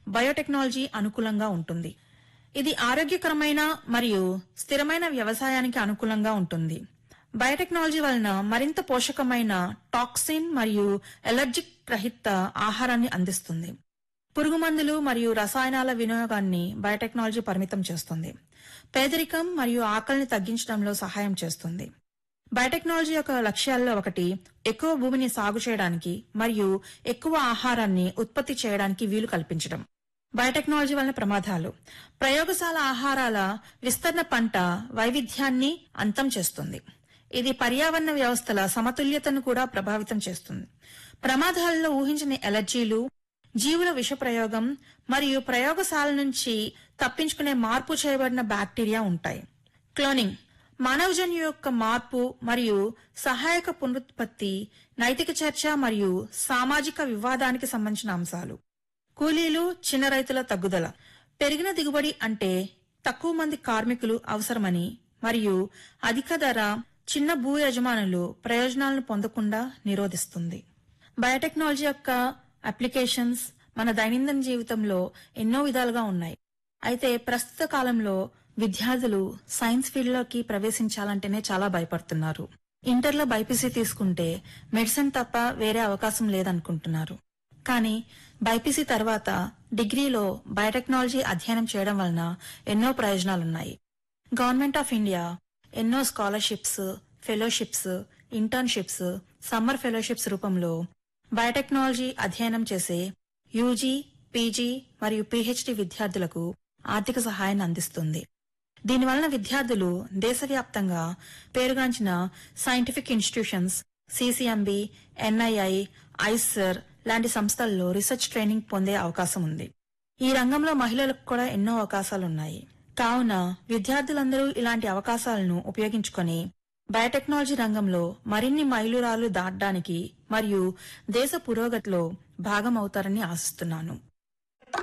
biotechnology అనుకూలంగా ఉంటుంది ఇది ఆరోగ్యకరమైన మరియు స్థిరమైన వ్యవసాయానికి అనుకూలంగా ఉంటుంది బయోటెక్నాలజీ వలన మరింత పోషకమైన టాక్సిన్ మరియు ఎలర్జిక్ రహిత ఆహారాన్ని అందిస్తుంది పురుగు మందులు మరియు రసాయనాల వినియోగాన్ని బయోటెక్నాలజీ పరిమితం చేస్తుంది పేదరికం మరియు ఆకలిని తగ్గించడంలో సహాయం చేస్తుంది బయోటెక్నాలజీ యొక్క లక్ష్యాల్లో ఒకటి ఎక్కువ భూమిని సాగు చేయడానికి మరియు ఎక్కువ ఆహారాన్ని ఉత్పత్తి చేయడానికి వీలు కల్పించడం బయోటెక్నాలజీ వలన ప్రమాదాలు ప్రయోగశాల ఆహారాల విస్తరణ పంట వైవిధ్యాన్ని అంతం చేస్తుంది ఇది పర్యావరణ వ్యవస్థల సమతుల్యతను కూడా ప్రభావితం చేస్తుంది ప్రమాదాలలో ఊహించని ఎలర్జీలు జీవుల విష ప్రయోగం మరియు ప్రయోగశాల నుంచి తప్పించుకునే మార్పు చేయబడిన బ్యాక్టీరియా ఉంటాయి క్లోనింగ్ మానవజన్యు యొక్క మార్పు మరియు సహాయక పునరుత్పత్తి నైతిక చర్చ మరియు సామాజిక వివాదానికి సంబంధించిన అంశాలు కూలీలు చిన్న రైతుల తగ్గుదల పెరిగిన దిగుబడి అంటే తక్కువ మంది కార్మికులు అవసరమని మరియు అధిక ధర చిన్న భూ యజమానులు ప్రయోజనాలను పొందకుండా నిరోధిస్తుంది బయోటెక్నాలజీ యొక్క అప్లికేషన్స్ మన దైనందిన జీవితంలో ఎన్నో విధాలుగా ఉన్నాయి అయితే ప్రస్తుత కాలంలో విద్యార్థులు సైన్స్ ఫీల్డ్ లోకి ప్రవేశించాలంటేనే చాలా భయపడుతున్నారు ఇంటర్లో బైపీసీ తీసుకుంటే మెడిసిన్ తప్ప వేరే అవకాశం లేదనుకుంటున్నారు కానీ బైపీసీ తర్వాత డిగ్రీలో బయోటెక్నాలజీ అధ్యయనం చేయడం వలన ఎన్నో ప్రయోజనాలున్నాయి గవర్నమెంట్ ఆఫ్ ఇండియా ఎన్నో scholarships fellowships internships summer fellowships రూపంలో బయోటెక్నాలజీ అధ్యయనం చేసే యూజీ పీజీ మరియు పీహెచ్డీ విద్యార్థులకు ఆర్థిక సహాయాన్ని అందిస్తుంది దీనివలన విద్యార్థులు దేశవ్యాప్తంగా పేరుగాంచిన scientific institutions CCMB NII IISER లాంటి సంస్థల్లో రీసెర్చ్ ట్రైనింగ్ పొందే అవకాశం ఉంది ఈ రంగంలో మహిళలకు కూడా ఎన్నో అవకాశాలున్నాయి కావున విద్యార్థులందరూ ఇలాంటి అవకాశాలను ఉపయోగించుకొని బయోటెక్నాలజీ రంగంలో మరిన్ని మైలురాళ్లు దాటడానికి మరియు దేశ పురోగతిలో భాగమవుతారని ఆశిస్తున్నాను